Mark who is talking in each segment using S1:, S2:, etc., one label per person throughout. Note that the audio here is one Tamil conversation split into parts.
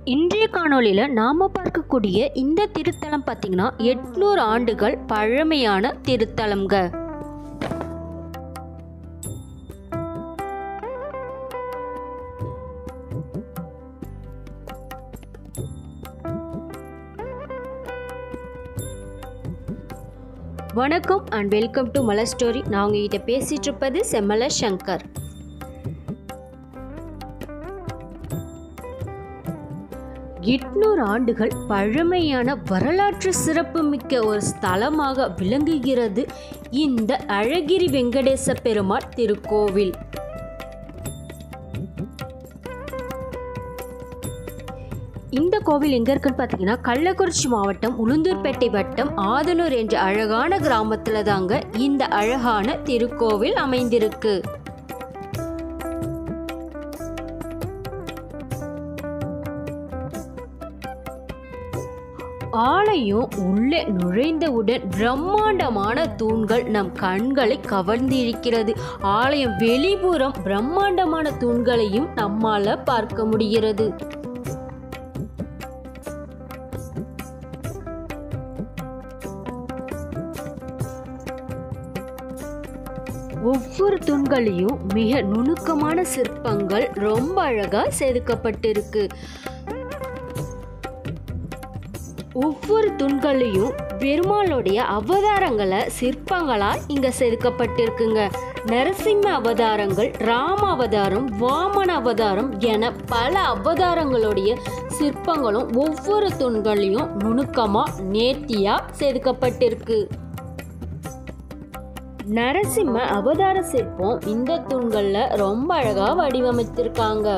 S1: இன்றைய காணொளியில் நாம் பார்க்கக்கூடிய இந்த திருத்தலம் பார்த்திங்கன்னா எட்நூறு ஆண்டுகள் பழமையான திருத்தலம்ங்க வணக்கம் and welcome to Malar story நான் உங்ககிட்ட பேசிட்டு இருப்பது செம்மல சங்கர் எட்நூறு ஆண்டுகள் பழமையான வரலாற்று சிறப்புமிக்க ஒரு ஸ்தலமாக விளங்குகிறது இந்த அழகிரி வெங்கடேச பெருமாள் திருக்கோவில் இந்த கோவில் எங்க இருக்குன்னு பார்த்தீங்கன்னா கள்ளக்குறிச்சி மாவட்டம் உளுந்தூர்பேட்டை வட்டம் ஆதனூர் என்ற அழகான கிராமத்துல தாங்க இந்த அழகான திருக்கோவில் அமைந்திருக்கு ஆலயம் உள்ளே நுழைந்தவுடன் பிரம்மாண்டமான தூண்கள் நம் கண்களை கவர்ந்திருக்கிறது ஆலயம் வெளிப்புறம் பிரம்மாண்டமான தூண்களையும் நம்மால பார்க்க முடிகிறது ஒவ்வொரு தூண்களையும் மிக நுணுக்கமான சிற்பங்கள் ரொம்ப அழகா செதுக்கப்பட்டிருக்கு ஒவ்வொரு தூண்களையும் பெருமாளுடைய அவதாரங்களை சிற்பங்களா இங்க செதுக்கப்பட்டிருக்குங்க நரசிம்ம அவதாரங்கள் ராம அவதாரம் வாமன அவதாரம் என பல அவதாரங்களுடைய சிற்பங்களும் ஒவ்வொரு தூண்களையும் நுணுக்கமா நேர்த்தியா செதுக்கப்பட்டிருக்கு நரசிம்ம அவதார சிற்பம் இந்த தூண்கள்ல ரொம்ப அழகா வடிவமைத்திருக்காங்க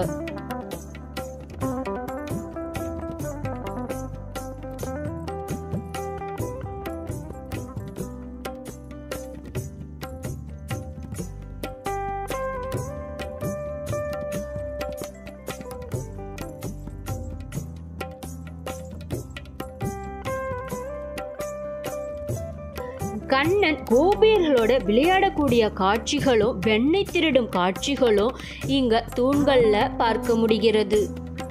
S1: கண்ணன் கோபியர்களோட விளையாடக்கூடிய காட்சிகளும் வெண்ணெய் திருடும் காட்சிகளும் இங்க தூண்கள்ல பார்க்க முடிகிறது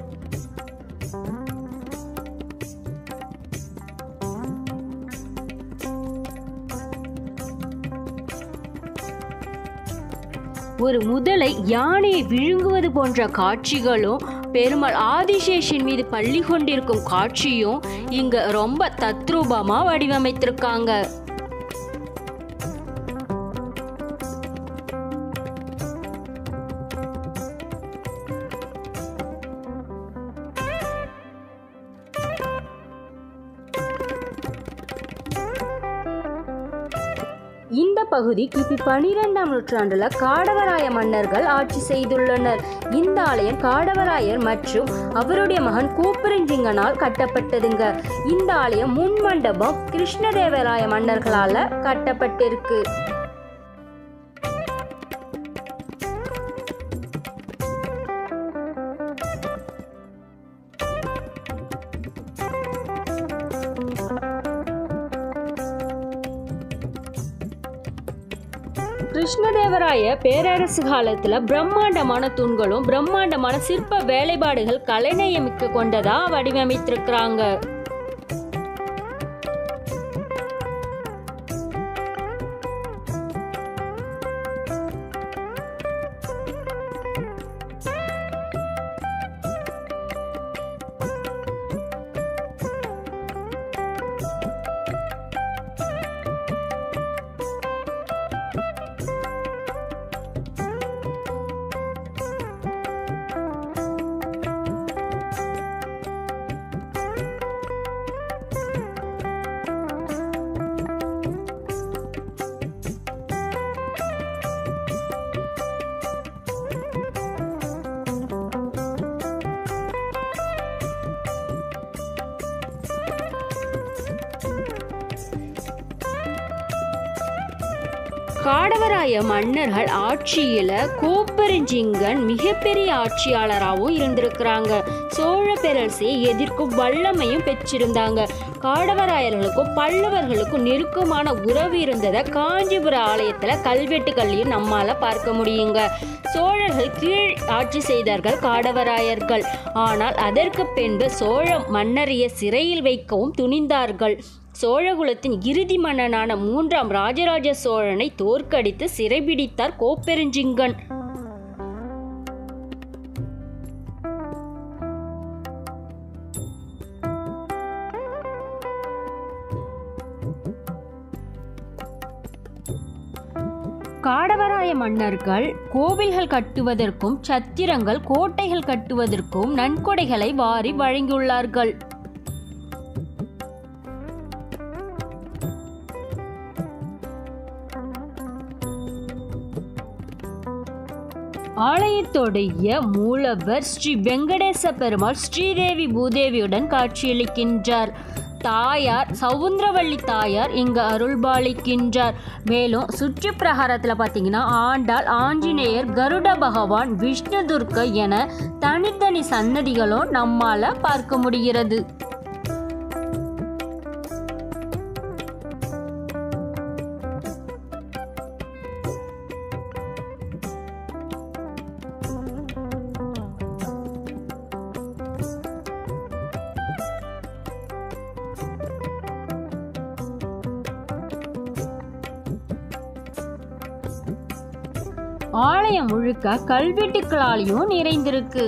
S1: ஒரு முதலை யானையை விழுங்குவது போன்ற காட்சிகளும் பெருமாள் ஆதிசேஷன் மீது பள்ளி கொண்டிருக்கும் காட்சியும் இங்க ரொம்ப தத்ரூபமா வடிவமைத்திருக்காங்க இந்த பகுதி கிபி பனிரெண்டாம் நூற்றாண்டுல காடவராய மன்னர்கள் ஆட்சி செய்துள்ளனர் இந்த ஆலயம் காடவராயர் மற்றும் அவருடைய மகன் கூப்பரஞ்சிங்கனால் கட்டப்பட்டதுங்க இந்த ஆலயம் முன் மண்டபம் கிருஷ்ணதேவராய மன்னர்களால கட்டப்பட்டிருக்கு கிருஷ்ணதேவராய பேரரசு காலத்துல பிரம்மாண்டமான தூண்களும் பிரம்மாண்டமான சிற்ப வேலைப்பாடுகள் கலைநயமிக்க கொண்டதா வடிவமைத்திருக்கிறாங்க காடவராய மன்னர்கள் ஆட்சியில கோப்பெருஞ்சிங்கன் மிகப்பெரிய ஆட்சியாளராகவும் இருந்திருக்கிறாங்க சோழ பேரரசை எதிர்க்கும் வல்லமையும் பெற்றிருந்தாங்க காடவராயர்களுக்கும் பல்லவர்களுக்கும் நெருக்கமான உறவு இருந்ததை காஞ்சிபுர ஆலயத்தில் கல்வெட்டுகள்லையும் நம்மால பார்க்க முடியுங்க சோழர்கள் கீழ் ஆட்சி செய்தார்கள் காடவராயர்கள் ஆனால் அதற்கு பின்பு சோழ மன்னரைய சிறையில் வைக்கவும் துணிந்தார்கள் சோழகுலத்தின் இறுதி மன்னனான மூன்றாம் ராஜராஜ சோழனை தோற்கடித்து சிறைபிடித்தார் கோப்பெருஞ்சிங்கன் காடவராய மன்னர்கள் கோவில்கள் கட்டுவதற்கும் சத்திரங்கள் கோட்டைகள் கட்டுவதற்கும் நன்கொடைகளை வாரி வழங்கியுள்ளார்கள் ஆலயத்துடைய மூலவர் ஸ்ரீ வெங்கடேச பெருமாள் ஸ்ரீதேவி பூதேவியுடன் காட்சியளிக்கின்றார் தாயார் சவுந்தரவள்ளி தாயார் இங்கு அருள்பாலிக்கின்றார் மேலும் சுற்று பிரகாரத்தில் பார்த்தீங்கன்னா ஆண்டாள் ஆஞ்சநேயர் கருட பகவான் விஷ்ணு துர்க்கை என தனித்தனி சன்னதிகளும் நம்மால பார்க்க முடிகிறது ஆலயம் முழுக்க கல்வெட்டுக்களாலையும் நிறைந்திருக்கு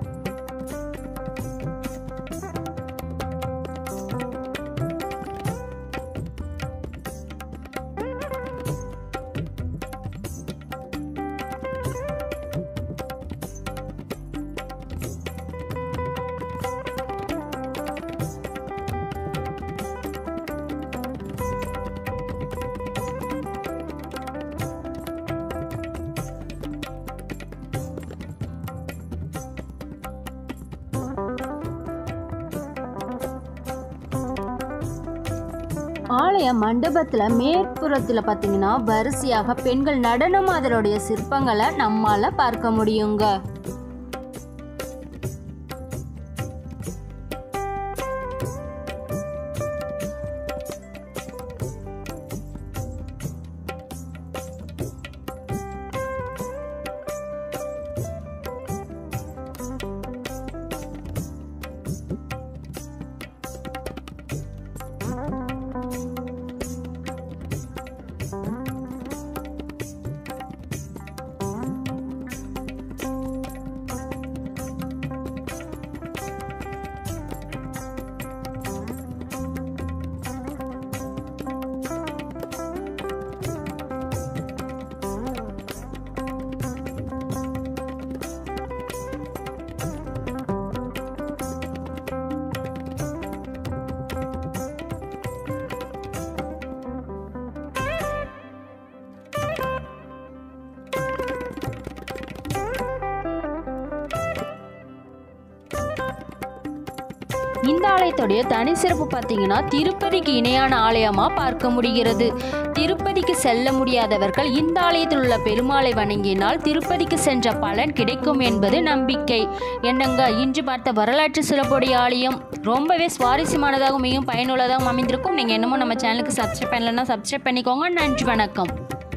S1: ஆலய மண்டபத்தில் மேற்புறத்தில் பார்த்தீங்கன்னா வரிசையாக பெண்கள் நடனம் அதனுடைய சிற்பங்களை நம்மால பார்க்க முடியுங்க இந்த ஆலயத்துடைய தனி சிறப்பு பார்த்தீங்கன்னா திருப்பதிக்கு இணையான ஆலயமாக பார்க்க முடிகிறது திருப்பதிக்கு செல்ல முடியாதவர்கள் இந்த ஆலயத்தில் உள்ள பெருமாளை வணங்கினால் திருப்பதிக்கு சென்ற பலன் கிடைக்கும் என்பது நம்பிக்கை என்னங்க இன்று பார்த்த வரலாற்று சிறப்புடைய ஆலயம் ரொம்பவே சுவாரஸ்யமானதாகவும் மிகவும் பயனுள்ளதாகவும் அமைந்திருக்கும் நீங்கள் என்னமோ நம்ம சேனலுக்கு சப்ஸ்கிரைப் பண்ணலைன்னா சப்ஸ்கிரைப் பண்ணிக்கோங்க நன்றி வணக்கம்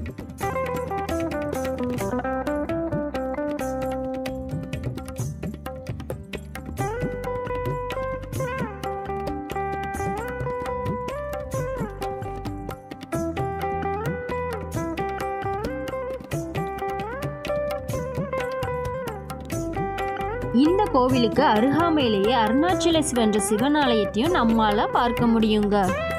S1: இந்த கோவிலுக்கு அருகாமையிலேயே அருணாச்சலேஸ்வர் என்ற சிவன் ஆலயத்தையும் நம்மால பார்க்க முடியுங்க